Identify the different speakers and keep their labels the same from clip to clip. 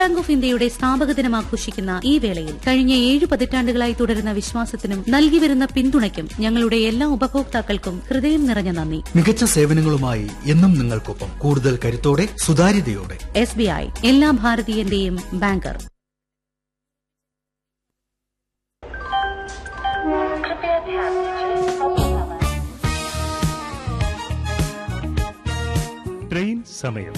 Speaker 1: bank of ഇന്ത്യയുടെ സ്ഥാപക ദിനം ആഘോഷിക്കുന്ന ഈ വേളയിൽ കഴിഞ്ഞ ഏഴ് പതിറ്റാണ്ടുകളായി തുടരുന്ന വിശ്വാസത്തിനും നൽകി വരുന്ന പിന്തുണയ്ക്കും ഞങ്ങളുടെ എല്ലാ ഉപഭോക്താക്കൾക്കും ഹൃദയം നിറഞ്ഞ നന്ദി
Speaker 2: മികച്ച സേവനങ്ങളുമായി എന്നും നിങ്ങൾക്കൊപ്പം കൂടുതൽ കരുത്തോടെ സുതാര്യതയോടെ
Speaker 1: എസ് ബി ഐ എല്ലാ ഭാരതീയന്റെയും ബാങ്കർ
Speaker 3: ട്രെയിൻ സമയം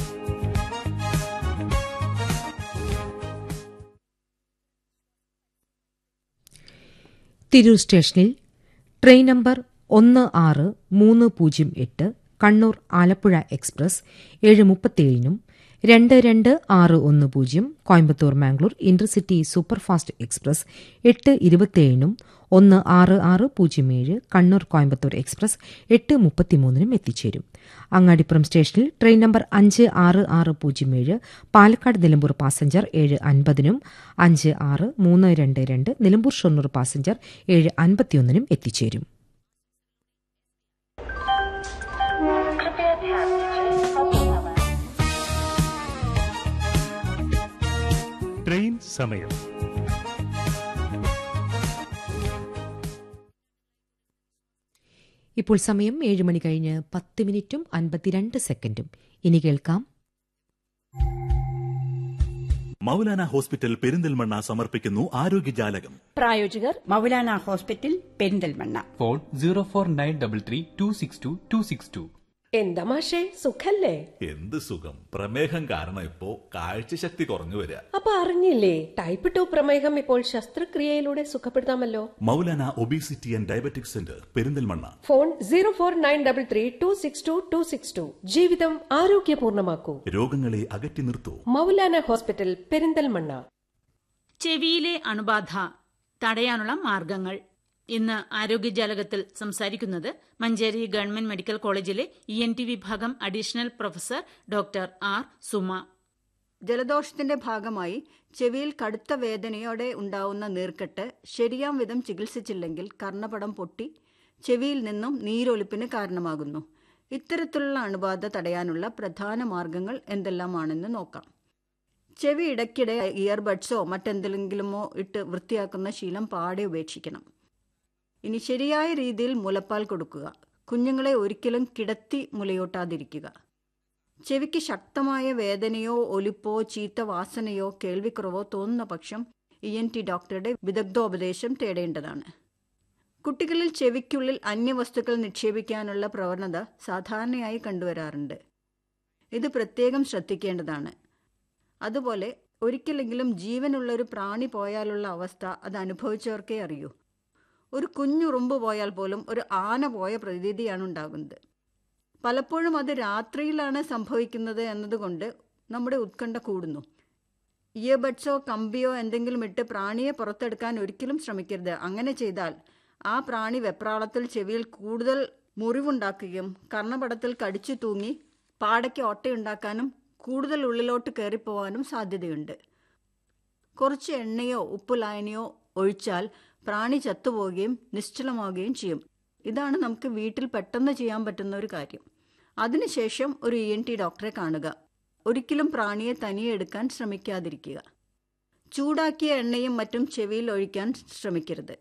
Speaker 4: തിരൂർ സ്റ്റേഷനിൽ ട്രെയിൻ നമ്പർ ഒന്ന് ആറ് മൂന്ന് പൂജ്യം എട്ട് കണ്ണൂർ ആലപ്പുഴ എക്സ്പ്രസ് ഏഴ് മുപ്പത്തിയേഴിനും രണ്ട് രണ്ട് ആറ് ഒന്ന് പൂജ്യം Coimbatore Mangalore intercity superfast express എട്ട് ഇരുപത്തിയേഴിനും ഒന്ന് ആറ് ആറ് പൂജ്യം ഏഴ് കണ്ണൂർ കോയമ്പത്തൂർ എക്സ്പ്രസ് എട്ട് മുപ്പത്തിമൂന്നിനും എത്തിച്ചേരും അങ്ങാടിപ്പുറം സ്റ്റേഷനിൽ ട്രെയിൻ നമ്പർ അഞ്ച് ആറ് ആറ് പൂജ്യം ഏഴ് പാലക്കാട് നിലമ്പൂർ പാസഞ്ചർ ഏഴ് അൻപതിനും അഞ്ച് ആറ് മൂന്ന് രണ്ട് രണ്ട് നിലമ്പൂർ ഷൊർണൂർ പാസഞ്ചർ ഏഴ് അൻപത്തിയൊന്നിനും എത്തിച്ചേരും
Speaker 3: ട്രെയിൻ സമയം
Speaker 4: ഇപ്പോൾ സമയം ഏഴ് മണി കഴിഞ്ഞ് പത്ത് മിനിറ്റും അൻപത്തിരണ്ട് സെക്കൻഡും ഇനി കേൾക്കാം
Speaker 5: മൗലാന ഹോസ്പിറ്റൽ പെരിന്തൽമണ്ണ സമർപ്പിക്കുന്നു ആരോഗ്യജാലകം
Speaker 6: പ്രായോജകർ Maulana hospital Perinthalmanna
Speaker 7: phone zero four nine double three two six two two six two
Speaker 8: എന്താ മാഷേ സുഖല്ലേ
Speaker 5: എന്ത് സുഖം പ്രമേഹം കാരണം ഇപ്പോ കാഴ്ചശക്തി കുറഞ്ഞു വരിക
Speaker 8: അപ്പൊ അറിഞ്ഞില്ലേ ടൈപ്പ് ടു പ്രമേഹം ഇപ്പോൾ ശസ്ത്രക്രിയയിലൂടെ സുഖപ്പെടുത്താമല്ലോ
Speaker 5: Maulana obesity and diabetic centre Perinthalmanna
Speaker 8: phone zero four nine double three two six two two six two ജീവിതം ആരോഗ്യപൂർണമാക്കൂ
Speaker 5: രോഗങ്ങളെ അകറ്റി നിർത്തൂ
Speaker 8: മൗലാന ഹോസ്പിറ്റൽ പെരിന്തൽമണ്ണ
Speaker 9: ചെവിയിലെ അണുബാധ തടയാനുള്ള മാർഗങ്ങൾ ഇന്ന് ആരോഗ്യജാലകത്തിൽ സംസാരിക്കുന്നത് മഞ്ചേരി ഗവൺമെന്റ് മെഡിക്കൽ കോളേജിലെ ഇ എൻ ടി വിഭാഗം additional professor doctor R Suma
Speaker 10: ജലദോഷത്തിന്റെ ഭാഗമായി ചെവിയിൽ കടുത്ത വേദനയോടെ ഉണ്ടാവുന്ന നീർക്കെട്ട് ശരിയാം വിധം ചികിത്സിച്ചില്ലെങ്കിൽ കർണപടം പൊട്ടി ചെവിയിൽ നിന്നും നീരൊലിപ്പിന് കാരണമാകുന്നു ഇത്തരത്തിലുള്ള അണുബാധ തടയാനുള്ള പ്രധാന മാർഗങ്ങൾ എന്തെല്ലാമാണെന്ന് നോക്കാം ചെവി ഇടയ്ക്കിടെ ഇയർബഡ്സോ മറ്റെന്തെങ്കിലുമോ ഇട്ട് വൃത്തിയാക്കുന്ന ശീലം പാടെ ഉപേക്ഷിക്കണം ഇനി ശരിയായ രീതിയിൽ മുലപ്പാൽ കൊടുക്കുക കുഞ്ഞുങ്ങളെ ഒരിക്കലും കിടത്തി മുലയൂട്ടാതിരിക്കുക ചെവിക്ക് ശക്തമായ വേദനയോ ഒലിപ്പോ ചീത്ത വാസനയോ കേൾവിക്കുറവോ തോന്നുന്ന പക്ഷം ഇ എൻ ടി ഡോക്ടറുടെ വിദഗ്ധോപദേശം തേടേണ്ടതാണ് കുട്ടികളിൽ ചെവിക്കുള്ളിൽ അന്യവസ്തുക്കൾ നിക്ഷേപിക്കാനുള്ള പ്രവണത സാധാരണയായി കണ്ടുവരാറുണ്ട് ഇത് പ്രത്യേകം ശ്രദ്ധിക്കേണ്ടതാണ് അതുപോലെ ഒരിക്കലെങ്കിലും ജീവനുള്ള ഒരു പ്രാണി പോയാലുള്ള അവസ്ഥ അത് അനുഭവിച്ചവർക്കേ അറിയൂ ഒരു കുഞ്ഞുറുമ്പ് പോയാൽ പോലും ഒരു ആന പോയ പ്രതീതിയാണ് ഉണ്ടാകുന്നത് പലപ്പോഴും അത് രാത്രിയിലാണ് സംഭവിക്കുന്നത് എന്നതുകൊണ്ട് നമ്മുടെ ഉത്കണ്ഠ കൂടുന്നു ഇയർബഡ്സോ കമ്പിയോ എന്തെങ്കിലും ഇട്ട് പ്രാണിയെ പുറത്തെടുക്കാൻ ഒരിക്കലും ശ്രമിക്കരുത് അങ്ങനെ ചെയ്താൽ ആ പ്രാണി വെപ്രാളത്തിൽ ചെവിയിൽ കൂടുതൽ മുറിവുണ്ടാക്കുകയും കർണപടത്തിൽ കടിച്ചു തൂങ്ങി പാടയ്ക്ക് ഓട്ടയുണ്ടാക്കാനും കൂടുതൽ ഉള്ളിലോട്ട് കയറിപ്പോവാനും സാധ്യതയുണ്ട് കുറച്ച് എണ്ണയോ ഉപ്പുലായനിയോ ഒഴിച്ചാൽ പ്രാണി ചത്തുപോവുകയും നിശ്ചലമാവുകയും ചെയ്യും ഇതാണ് നമുക്ക് വീട്ടിൽ പെട്ടെന്ന് ചെയ്യാൻ പറ്റുന്ന ഒരു കാര്യം അതിനുശേഷം ഒരു ഇ എൻ ടി ഡോക്ടറെ കാണുക ഒരിക്കലും പ്രാണിയെ തനിയെ എടുക്കാൻ ശ്രമിക്കാതിരിക്കുക ചൂടാക്കിയ എണ്ണയും മറ്റും ചെവിയിൽ ഒഴിക്കാൻ ശ്രമിക്കരുത്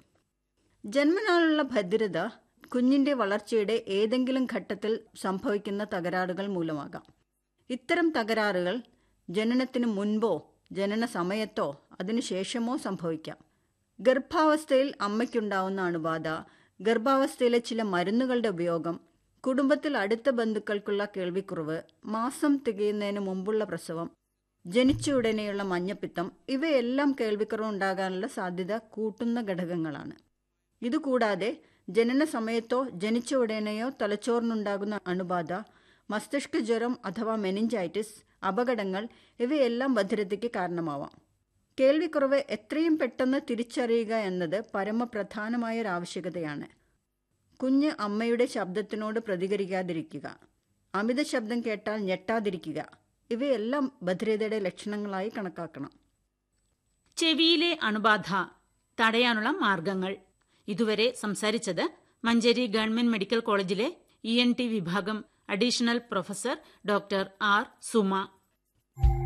Speaker 10: ജന്മനാളുള്ള ഭദ്രത കുഞ്ഞിന്റെ വളർച്ചയുടെ ഏതെങ്കിലും ഘട്ടത്തിൽ സംഭവിക്കുന്ന തകരാറുകൾ മൂലമാകാം ഇത്തരം തകരാറുകൾ ജനനത്തിന് മുൻപോ ജനന സമയത്തോ അതിനുശേഷമോ സംഭവിക്കാം ഗർഭാവസ്ഥയിൽ അമ്മയ്ക്കുണ്ടാവുന്ന അണുബാധ ഗർഭാവസ്ഥയിലെ ചില മരുന്നുകളുടെ ഉപയോഗം കുടുംബത്തിൽ അടുത്ത ബന്ധുക്കൾക്കുള്ള കേൾവിക്കുറവ് മാസം തികയുന്നതിന് മുമ്പുള്ള പ്രസവം ജനിച്ച ഉടനെയുള്ള മഞ്ഞപ്പിത്തം ഇവയെല്ലാം കേൾവിക്കുറവ് ഉണ്ടാകാനുള്ള സാധ്യത കൂട്ടുന്ന ഘടകങ്ങളാണ് ഇതുകൂടാതെ ജനന സമയത്തോ ജനിച്ച ഉടനെയോ തലച്ചോറിനുണ്ടാകുന്ന അണുബാധ മസ്തിഷ്ക ജ്വരം അഥവാ മെനിഞ്ചൈറ്റിസ് അപകടങ്ങൾ ഇവയെല്ലാം ഭദ്രതയ്ക്ക് കാരണമാവാം കേൾവിക്കുറവ് എത്രയും പെട്ടെന്ന് തിരിച്ചറിയുക എന്നത് പരമപ്രധാനമായ ഒരു ആവശ്യകതയാണ് കുഞ്ഞ് അമ്മയുടെ ശബ്ദത്തിനോട് പ്രതികരിക്കാതിരിക്കുക അമിത ശബ്ദം കേട്ടാൽ ഞെട്ടാതിരിക്കുക ഇവയെല്ലാം ഭദ്രതയുടെ ലക്ഷണങ്ങളായി കണക്കാക്കണം
Speaker 9: ചെവിയിലെ അണുബാധ തടയാനുള്ള മാർഗങ്ങൾ ഇതുവരെ സംസാരിച്ചത് മഞ്ചേരി ഗവൺമെന്റ് മെഡിക്കൽ കോളേജിലെ ഇ എൻ ടി വിഭാഗം additional professor doctor R Suma